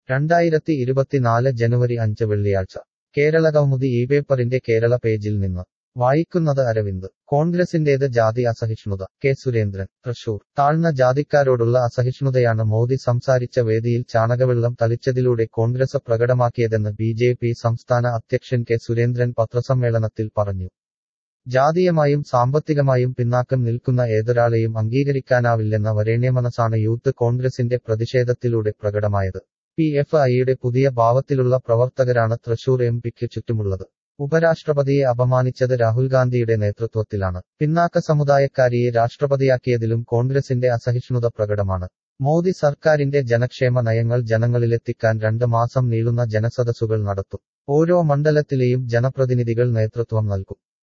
രണ്ടായിരത്തി ഇരുപത്തിനാല് ജനുവരി അഞ്ച് വെള്ളിയാഴ്ച കേരള കൗമുദി ഈ പേപ്പറിന്റെ കേരള പേജിൽ നിന്ന് വായിക്കുന്നത് അരവിന്ദ് കോൺഗ്രസിന്റേത് ജാതി അസഹിഷ്ണുത കെ സുരേന്ദ്രൻ തൃശൂർ താഴ്ന്ന ജാതിക്കാരോടുള്ള അസഹിഷ്ണുതയാണ് മോദി സംസാരിച്ച വേദിയിൽ ചാണകവെള്ളം തളിച്ചതിലൂടെ കോൺഗ്രസ് പ്രകടമാക്കിയതെന്ന് ബി ജെ പി സംസ്ഥാന അധ്യക്ഷൻ കെ സുരേന്ദ്രൻ പത്രസമ്മേളനത്തിൽ പറഞ്ഞു ജാതീയമായും സാമ്പത്തികമായും പിന്നാക്കം നിൽക്കുന്ന ഏതൊരാളെയും അംഗീകരിക്കാനാവില്ലെന്ന വരേണ്യമനസാണ് യൂത്ത് കോൺഗ്രസിന്റെ പ്രതിഷേധത്തിലൂടെ പ്രകടമായത് പി എഫ് ഐയുടെ പുതിയ ഭാവത്തിലുള്ള പ്രവർത്തകരാണ് തൃശൂർ എം പിക്ക് ചുറ്റുമുള്ളത് ഉപരാഷ്ട്രപതിയെ അപമാനിച്ചത് രാഹുൽ ഗാന്ധിയുടെ നേതൃത്വത്തിലാണ് പിന്നാക്ക സമുദായക്കാരിയെ രാഷ്ട്രപതിയാക്കിയതിലും കോൺഗ്രസിന്റെ അസഹിഷ്ണുത പ്രകടമാണ് മോദി സർക്കാരിന്റെ ജനക്ഷേമ നയങ്ങൾ ജനങ്ങളിലെത്തിക്കാൻ രണ്ട് മാസം നീളുന്ന ജനസദസ്സുകൾ നടത്തും ഓരോ മണ്ഡലത്തിലെയും ജനപ്രതിനിധികൾ നേതൃത്വം നൽകും